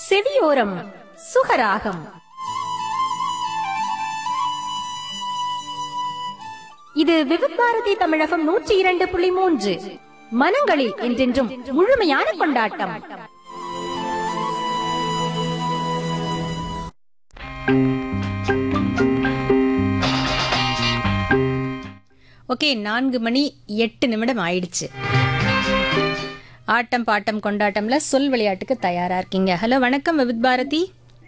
செவியோரம் சுகராகம் இது விவிபாரதி தமிழகம் நூற்றி இரண்டு புள்ளி மூன்று மனங்களில் என்றென்றும் முழுமையான கொண்டாட்டம் ஓகே நான்கு மணி எட்டு நிமிடம் ஆயிடுச்சு ஆட்டம் பாட்டம் கொண்டாட்டம்ல சொல் விளையாட்டுக்கு தயாரா இருக்கீங்க ஹலோ வணக்கம் Vividh Bharati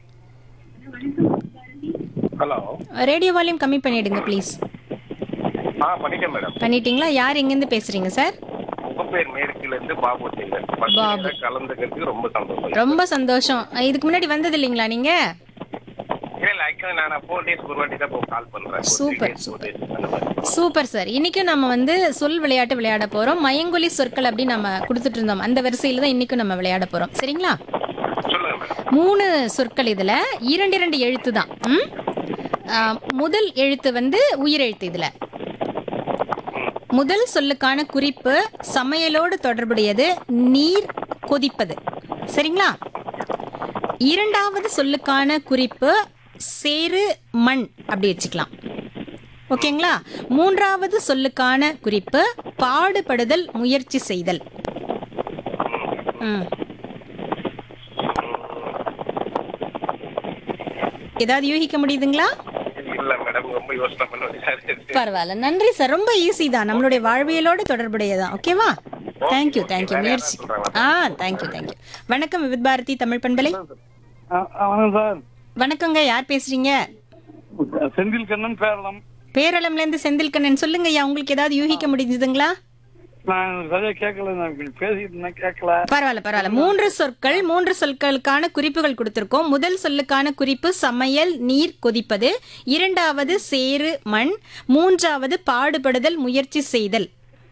hello radio volume கம்மி பண்ணிடுங்க ப்ளீஸ் ஆ பண்ணிட்டேன் மேடம் பண்ணிட்டீங்களா யார் எங்கேருந்து பேசுறீங்க சார் உங்க பேர் மேற்குல இருந்து பாபு டெய்லர் பத்திரிகையில கலந்துக்கிறதுக்கு ரொம்ப சந்தோஷம் ரொம்ப சந்தோஷம் இதுக்கு முன்னாடி வந்தது இல்லைங்களா நீங்க இல்ல இல்ல ஆக்சுவலா நான் ஃபோர் டேஸ் ஒரு வாட்டி தான் கால் பண்றேன் Super, ஃபோர் டேஸ் அந்த மாதிரி சூப்பர் சார் இன்னைக்கும் நம்ம வந்து சொல் விளையாட்டு விளையாட போறோம் மயங்கொலி சொற்கள் அப்படி நம்ம கொடுத்துட்டு இருந்தோம் அந்த வரிசையில தான் இன்னைக்கும் நம்ம விளையாட போறோம் சரிங்களா சொல்லுங்க மேடம் மூணு சொற்கள் இதுல இரண்டு இரண்டு எழுத்து தான் ம்? ஆ, முதல் எழுத்து வந்து உயிரெழுத்து இதுல முதல் சொல்லுக்கான குறிப்பு சமையலோடு தொடர்புடையது நீர் கொதிப்பது சரிங்களா இரண்டாவது சொல்லுக்கான குறிப்பு சேறு மண் அப்படி வச்சுக்கலாம் ஓகேங்களா மூன்றாவது சொல்லுக்கான குறிப்பு பாடுபடுதல் முயற்சி செய்தல் ம் ஏதாவது யூகிக்க முடியுதுங்களா இல்ல மேடம் ரொம்ப யோசனை பண்ண வேண்டியதா இருக்கு பரவாயில்ல நன்றி சார் ரொம்ப ஈஸி தான் நம்மளுடைய வாழ்வியலோடு தொடர்புடையதான் ஓகேவா தேங்க்யூ தேங்க்யூ முயற்சி ஆ தேங்க்யூ தேங்க்யூ வணக்கம் விவித் பாரதி தமிழ் பண்பலை ஆ, ஆ, வணக்கம் சார் வணக்கங்க யார் பேசுறீங்க செந்தில் கண்ணன் பேரளம் பேரளம்ல இருந்து செந்தில்கண்ணன் சொல்லுங்க ஐயா உங்களுக்கு ஏதாவது யூகிக்க முடிஞ்சதுங்களா நான் சரியா கேட்கல நான் இப்படி பேசிட்டு இருந்தேன் கேட்கல பரவாயில்ல பரவாயில்ல மூன்று சொற்கள் மூன்று சொற்களுக்கான குறிப்புகள் கொடுத்திருக்கோம் முதல் சொல்லுக்கான குறிப்பு சமையல் நீர் கொதிப்பது இரண்டாவது சேறு மண் மூன்றாவது பாடுபடுதல் முயற்சி செய்தல்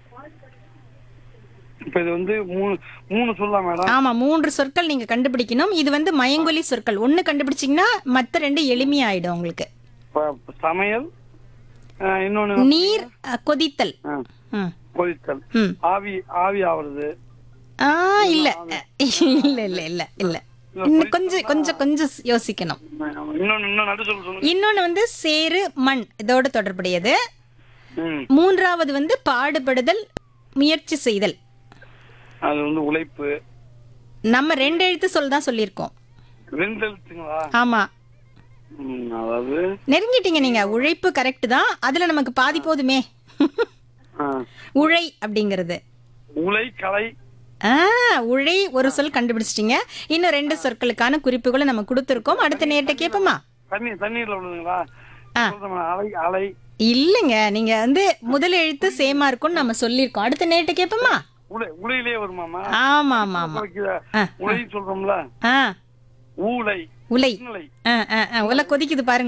இப்ப இது வந்து மூணு மூணு சொல்லலாம் மேடம் ஆமா மூன்று சொற்கள் நீங்க கண்டுபிடிக்கணும் இது வந்து மயங்கொலி சொற்கள் ஒண்ணு கண்டுபிடிச்சீங்கன்னா மத்த ரெண்டு எளிமையாயிடும் உங்களுக்கு இப்ப சமையல் ஆ, இன்னொன்னு நீர் அ, கொதித்தல் ஆ, ம். கொதித்தல் ம். ஆவி ஆவி ஆவறது ஆ இல்ல இல்ல இல்ல இல்ல இல்ல இன்னும் கொஞ்சம் கொஞ்சம் கொஞ்சம் யோசிக்கணும் இன்னொன்னு இன்னும் நடு சொல்ல சொல்லுங்க இன்னொன்னு வந்து சேறு மண் இதோட தொடர்புடையது ம். மூன்றாவது வந்து பாடுபடுதல் முயற்சி செய்தல் அது வந்து உழைப்பு நம்ம ரெண்டு எழுத்து சொல் தான் சொல்லியிருக்கோம் ரெண்டு எழுத்துங்களா ஆமா ம், அதாவது நெருங்கிட்டீங்க நீங்க உழைப்பு கரெக்ட் தான் அதுல நமக்கு பாதி போதுமே ஆ, உழை அப்படிங்கிறது உலை கலை ஆ உழை ஒரு சொல் கண்டுபிடிச்சிட்டீங்க இன்னும் ரெண்டு சொற்களுக்கான குறிப்புகளை நம்ம கொடுத்துருக்கோம் அடுத்த நேரத்தை கேட்போமா தண்ணி தண்ணீர்ல விழுதுங்களா ஆ. சொல்றேன் மேடம். அலை அலை இல்லைங்க நீங்க வந்து முதல் எழுத்து சேமா இருக்கும்னு நம்ம சொல்லியிருக்கோம் அடுத்த நேரத்தை கேட்போமா உலை உலையிலே வருமாமா ஆமா ஆமா ஆமா ஆ, உலை சொல்றோம்ல ஆ ஊலை உலை உலை ஆ ஆ ஆ உலை கொதிக்குது பாருங்க